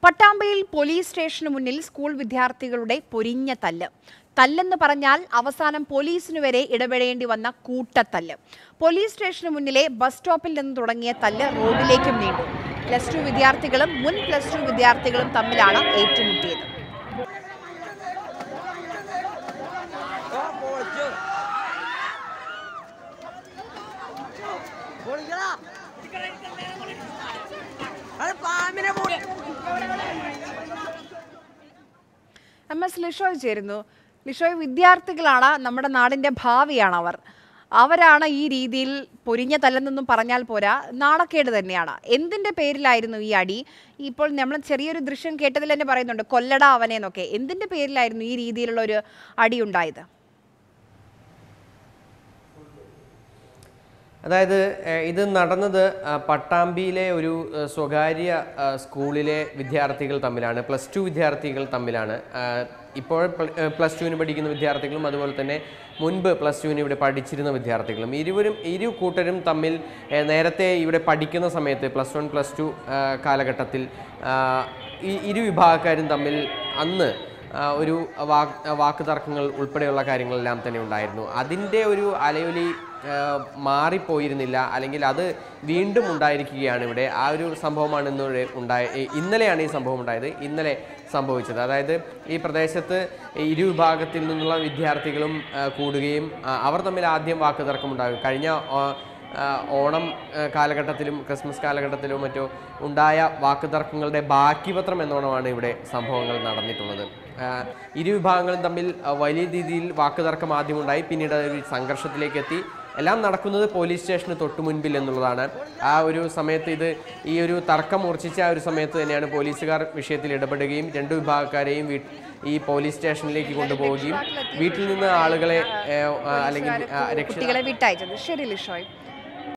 പട്ടാമ്പയിൽ police സ്റ്റേഷന് മുന്നിൽ school വിദ്യാർത്ഥികളുടെ പൊരിഞ്ഞ തല്ല് തല്ലെന്ന് പറഞ്ഞാൽ അവസാനം പോലീസിനു വരെ ഇടപെടേണ്ടി വന്ന കൂട്ടത്തല്ല് പോലീസ് സ്റ്റേഷന് മുന്നിലെ ബസ് സ്റ്റോപ്പിൽ നിന്ന് തുടങ്ങിയ തല്ല് റോഡിലേക്കും നീണ്ടു പ്ലസ് ടു വിദ്യാർത്ഥികളും മുൻ പ്ലസ് ടു വിദ്യാർത്ഥികളും തമ്മിലാണ് ഏറ്റുമുട്ടിയത് പൊളിക്കടാ അത് പാമ്പിനെ പൊളി എം എസ് ലിഷോയ് ചേരുന്നു ലിഷോയ് വിദ്യാർത്ഥികളാണ് നമ്മുടെ നാടിൻ്റെ ഭാവിയാണ് അവർ അവരാണ് ഈ രീതിയിൽ പൊരിഞ്ഞ തല്ലെന്നൊന്നും പറഞ്ഞാൽ പോരാ നാണക്കേട് തന്നെയാണ് എന്തിൻ്റെ പേരിലായിരുന്നു ഈ അടി ഇപ്പോൾ നമ്മൾ ചെറിയൊരു ദൃശ്യം കേട്ടതിൽ തന്നെ പറയുന്നുണ്ട് കൊല്ലട അവനെ എന്നൊക്കെ എന്തിൻ്റെ പേരിലായിരുന്നു ഈ രീതിയിലുള്ള ഒരു അടി ഉണ്ടായത് അതായത് ഏഹ്, ഇത് നടന്നത് ആ, പട്ടാമ്പിയിലെ ഒരു ഏഹ്, സ്വകാര്യ ആ, സ്കൂളിലെ വിദ്യാർത്ഥികൾ തമ്മിലാണ് പ്ലസ് ടു വിദ്യാർത്ഥികൾ തമ്മിലാണ് ആ, ഇപ്പോൾ പ്ല- ഏഹ്, പ്ലസ് ടുവിന് പഠിക്കുന്ന വിദ്യാർത്ഥികളും അതുപോലെ തന്നെ മുൻപ് പ്ലസ് ടുവിന് ഇവിടെ പഠിച്ചിരുന്ന വിദ്യാർത്ഥികളും ഇരുവരും ഇരു കൂട്ടരും തമ്മിൽ ഏഹ്, നേരത്തെ ഇവിടെ പഠിക്കുന്ന സമയത്ത് പ്ലസ് വൺ പ്ലസ് ടു കാലഘട്ടത്തിൽ ആ, ഈ ഇരു വിഭാഗക്കാരും തമ്മിൽ അന്ന് ആ, ഒരു വാക്ക് വാക്ക് തർക്കങ്ങൾ ഉൾപ്പെടെയുള്ള കാര്യങ്ങളെല്ലാം തന്നെ ഉണ്ടായിരുന്നു അതിൻ്റെ ഒരു അലയൊലി ആ, മാറിപ്പോയിരുന്നില്ല അല്ലെങ്കിൽ അത് വീണ്ടും ഉണ്ടായിരിക്കുകയാണ് ഇവിടെ ആ ഒരു സംഭവമാണ് ഇന്ന് ഉണ്ടായ ഈ- ഇന്നലെയാണ് ഈ സംഭവം ഉണ്ടായത് ഇന്നലെ സംഭവിച്ചത് അതായത് ഈ പ്രദേശത്ത് ഇരു വിഭാഗത്തിൽ നിന്നുള്ള വിദ്യാർത്ഥികളും ആ, കൂടുകയും ആ, അവർ തമ്മിൽ ആദ്യം വാക്ക് തർക്കം ഉണ്ടാകും കഴിഞ്ഞ ആ, ആ, ഓണം ആ, കാലഘട്ടത്തിലും ക്രിസ്മസ് കാലഘട്ടത്തിലും മറ്റോ ഉണ്ടായ വാക്കുതർക്കങ്ങളുടെ ബാക്കി പത്രം എന്നോണമാണ് ഇവിടെ സംഭവങ്ങൾ നടന്നിട്ടുള്ളത് ആ, ഇരു വിഭാഗങ്ങളും തമ്മിൽ ആ, വലിയ രീതിയിൽ വാക്കുതർക്കം ആദ്യം ഉണ്ടായി പിന്നീട് അത് ഒരു സംഘർഷത്തിലേക്ക് എത്തി എല്ലാം നടക്കുന്നത് പോലീസ് സ്റ്റേഷന് തൊട്ടു മുൻപിൽ എന്നുള്ളതാണ് ആ ഒരു സമയത്ത് ഇത് ഈ ഒരു തർക്കം മൂർച്ഛിച്ച ആ ഒരു സമയത്ത് തന്നെയാണ് പോലീസുകാർ വിഷയത്തിൽ ഇടപെടുകയും രണ്ടു വിഭാഗക്കാരെയും വീ ഈ പോലീസ് സ്റ്റേഷനിലേക്ക് കൊണ്ടുപോവുകയും വീട്ടിൽ നിന്ന് ആളുകളെ ഏ, ആ, അല്ലെങ്കിൽ ആ, രക്ഷ കുട്ടികളെ വിട്ടയച്ചത് ശരി ലിഷോയ്